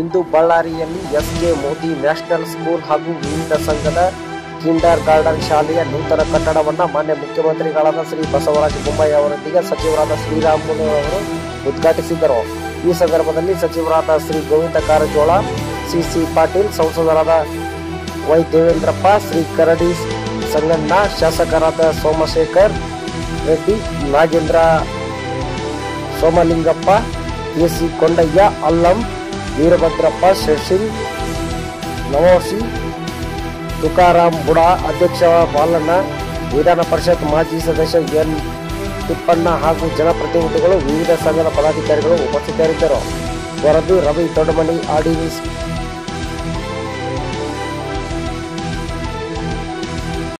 ಇಂದು ಬಳ್ಳಾರಿಯಲ್ಲಿ S K Modi national school ಹಾಗೂ ವಿವಿಧ ಸಂಘದ ಕಿಂಡರ್ ಗಾರ್ಡನ್ ಶಾಲೆಯ ನೂತನ ಕಟ್ಟಡವನ್ನು ಮಾನ್ಯ ಮುಖ್ಯಮಂತ್ರಿಗಳಾದ ಶ್ರೀ ಬಸವರಾಜ ಬೊಮ್ಮಾಯಿ ಅವರೊಂದಿಗೆ ಸಚಿವರಾದ ಶ್ರೀರಾಮುಲು ಅವರು ಉದ್ಘಾಟಿಸಿದರು ಈ ಸಂದರ್ಭದಲ್ಲಿ ಸಚಿವರಾದ ಶ್ರೀ ಗೋವಿಂದ ಕಾರಜೋಳ ಸಿಸಿ ಪಾಟೀಲ್ ಸಂಸದರಾದ ವೈ ದೇವೇಂದ್ರಪ್ಪ ಶ್ರೀ ಕರಡಿ ಸಂಗಣ್ಣ ಶಾಸಕರಾದ ಸೋಮಶೇಖರ್ ರೆಡ್ಡಿ ನಾಗೇಂದ್ರ ಸೋಮಲಿಂಗಪ್ಪ ಎಸಿ ಕೊಂಡಯ್ಯ ಅಲ್ಲಂ ವೀರಭದ್ರಪ್ಪ ಶಶಿಲ್ ನವೋಸಿ ತುಕಾರಾಮ್ ಬುಡಾ ಅಧ್ಯಕ್ಷ ಬಾಲಣ್ಣ ವಿಧಾನ ಪರಿಷತ್ ಮಾಜಿ ಸದಸ್ಯ ಎನ್ ತಿಪ್ಪಣ್ಣ ಹಾಗೂ ಜನಪ್ರತಿನಿಧಿಗಳು ವಿವಿಧ ಸಂಘದ ಪದಾಧಿಕಾರಿಗಳು ಉಪಸ್ಥಿತರಿದ್ದರು ವರದಿ ರವಿ ದೊಡ್ಡಮನಿ ಆರ್ಡಿನಿಸ್